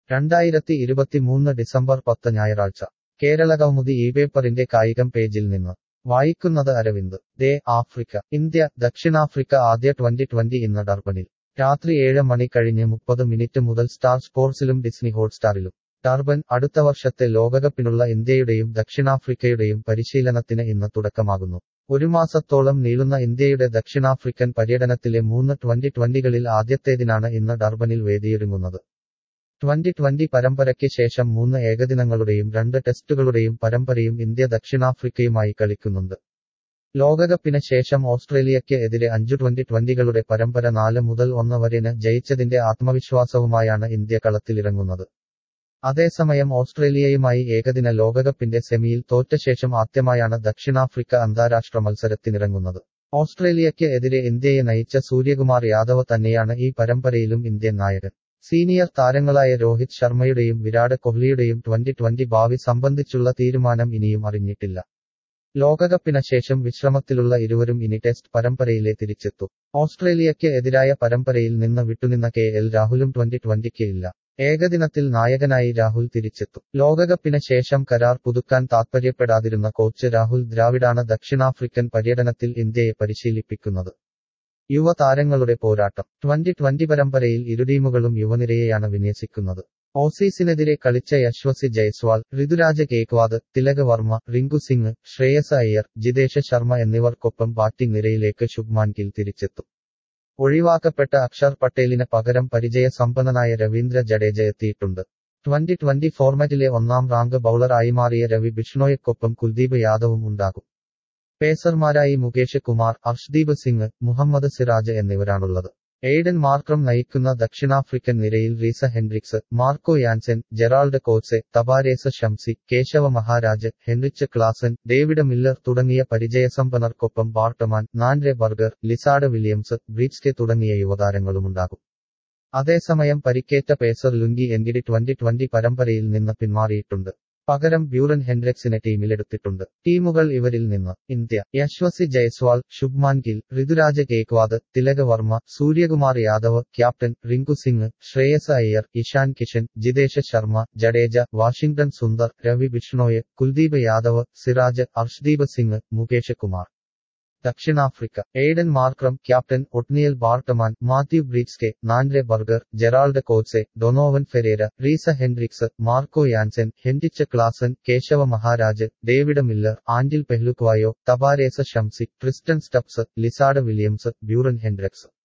രണ്ടായിരത്തി ഇരുപത്തിമൂന്ന് ഡിസംബർ പത്ത് ഞായറാഴ്ച കേരളകൗമുദി ഈ പേപ്പറിന്റെ കായികം പേജിൽ നിന്ന് വായിക്കുന്നത് അരവിന്ദ് ദേ ആഫ്രിക്ക ഇന്ത്യ ദക്ഷിണാഫ്രിക്ക ആദ്യ ട്വന്റി ട്വന്റി ഇന്ന് ഡർബനിൽ രാത്രി ഏഴ് മണി കഴിഞ്ഞ് മുപ്പത് മിനിറ്റ് മുതൽ സ്റ്റാർ സ്പോർട്സിലും ഡിസ്നി ഹോട്ട്സ്റ്റാറിലും ഡർബൻ അടുത്ത വർഷത്തെ ലോകകപ്പിനുള്ള ഇന്ത്യയുടെയും ദക്ഷിണാഫ്രിക്കയുടെയും പരിശീലനത്തിന് ഇന്ന് തുടക്കമാകുന്നു ഒരു മാസത്തോളം നീളുന്ന ഇന്ത്യയുടെ ദക്ഷിണാഫ്രിക്കൻ പര്യടനത്തിലെ മൂന്ന് ട്വന്റി ട്വന്റികളിൽ ആദ്യത്തേതിനാണ് ഇന്ന് ഡർബനിൽ വേദിയൊരുങ്ങുന്നത് ട്വന്റി ട്വന്റി പരമ്പരയ്ക്ക് ശേഷം മൂന്ന് ഏകദിനങ്ങളുടെയും രണ്ട് ടെസ്റ്റുകളുടെയും പരമ്പരയും ഇന്ത്യ ദക്ഷിണാഫ്രിക്കയുമായി കളിക്കുന്നുണ്ട് ലോകകപ്പിന് ശേഷം ഓസ്ട്രേലിയയ്ക്ക് എതിരെ അഞ്ചു ട്വന്റി ട്വന്റികളുടെ പരമ്പര നാല് മുതൽ ഒന്ന് വരെന് ജയിച്ചതിന്റെ ആത്മവിശ്വാസവുമായാണ് ഇന്ത്യ കളത്തിലിറങ്ങുന്നത് അതേസമയം ഓസ്ട്രേലിയയുമായി ഏകദിന ലോകകപ്പിന്റെ സെമിയിൽ തോറ്റ ശേഷം ആദ്യമായാണ് ദക്ഷിണാഫ്രിക്ക അന്താരാഷ്ട്ര മത്സരത്തിനിറങ്ങുന്നത് ഓസ്ട്രേലിയയ്ക്ക് എതിരെ ഇന്ത്യയെ നയിച്ച സൂര്യകുമാർ യാദവ് തന്നെയാണ് ഈ പരമ്പരയിലും ഇന്ത്യൻ നായകൻ സീനിയർ താരങ്ങളായ രോഹിത് ശർമ്മയുടെയും വിരാട് കോഹ്ലിയുടെയും ട്വന്റി ട്വന്റി ഭാവി സംബന്ധിച്ചുള്ള തീരുമാനം ഇനിയും അറിഞ്ഞിട്ടില്ല ലോകകപ്പിന് ശേഷം വിശ്രമത്തിലുള്ള ഇരുവരും ഇനി ടെസ്റ്റ് പരമ്പരയിലെ തിരിച്ചെത്തും ഓസ്ട്രേലിയയ്ക്ക് എതിരായ പരമ്പരയിൽ നിന്ന് വിട്ടുനിന്ന കെ എൽ രാഹുലും ട്വന്റി ട്വന്റിക്ക് ഇല്ല ഏകദിനത്തിൽ നായകനായി രാഹുൽ തിരിച്ചെത്തും ലോകകപ്പിന് ശേഷം കരാർ പുതുക്കാൻ താത്പര്യപ്പെടാതിരുന്ന കോച്ച് രാഹുൽ ദ്രാവിഡാണ് ദക്ഷിണാഫ്രിക്കൻ പര്യടനത്തിൽ ഇന്ത്യയെ പരിശീലിപ്പിക്കുന്നത് യുവതാരങ്ങളുടെ പോരാട്ടം ട്വന്റി ട്വന്റി പരമ്പരയിൽ ഇരു ടീമുകളും യുവനിരയെയാണ് വിന്യസിക്കുന്നത് ഓസീസിനെതിരെ കളിച്ച യശ്വസി ജയ്സ്വാൾ ഋതുരാജ കേക്വാദ് തിലക് വർമ്മ റിങ്കു സിംഗ് ശ്രേയസ് അയ്യർ ജിതേഷ് ശർമ്മ എന്നിവർക്കൊപ്പം ബാറ്റിംഗ് നിരയിലേക്ക് ശുഭ്മാൻ ഗിൽ തിരിച്ചെത്തും ഒഴിവാക്കപ്പെട്ട അക്ഷർ പട്ടേലിന് പകരം പരിചയസമ്പന്നനായ രവീന്ദ്ര ജഡേജ എത്തിയിട്ടുണ്ട് ട്വന്റി ട്വന്റി ഫോർമാറ്റിലെ ഒന്നാം റാങ്ക് ബൌളറായി മാറിയ രവി ബിഷ്ണോയ്ക്കൊപ്പം കുൽദീപ് യാദവും ഉണ്ടാകും പേസർമാരായി മുകേഷ് കുമാർ അർഷ്ദീപ് സിംഗ് മുഹമ്മദ് സിറാജ് എന്നിവരാണുള്ളത് എയ്ഡൻ മാർക്രം നയിക്കുന്ന ദക്ഷിണാഫ്രിക്കൻ നിരയിൽ Reeza Hendricks Marco Jansen Gerald Coetzee Tabraiz Shamsi Keshav Maharaj Heinrich Klaasen David Miller തുടങ്ങിയ പരിചയസമ്പന്നർക്കൊപ്പം Bartman Nandre Burger Lizaad Williams Breetzke തുടങ്ങിയ യുവതാരങ്ങളുമുണ്ടാകും അതേസമയം പരിക്കേറ്റ pacer Lungi Ngidi twenty twenty പരമ്പരയിൽ നിന്ന് പിന്മാറിയിട്ടുണ്ട് പകരം ബ്യൂറൻ ഹെൻഡ്രക്സിനെ ടീമിലെടുത്തിട്ടുണ്ട് ടീമുകൾ ഇവരിൽ നിന്ന് India Yashasvi Jaiswal Shubman Gill Ruturaj Gaikwad Tilak Varma Suryakumar Yadav captain Rinku Singh Shreyas Iyer Ishan Kishan Jitesh Sharma Jadeja Washington Sundar Ravi Bishnoi Kuldeep Yadav Siraj Arshdeep Singh Mukesh Kumar ദക്ഷിണാഫ്രിക്ക Aiden Markram captain Ottniel Bartman Matthew Breetzke Nandre Burger Gerald Coetzee Donovan Ferreira Reeza Hendricks Marco Jansen Heinrich Klaasen Keshav Maharaj David Miller Andile Phehlukwayo Tabraiz Shamsi Kristen Stubbs Lizaad Williams Beuran ഹെൻഡ്രക്സ്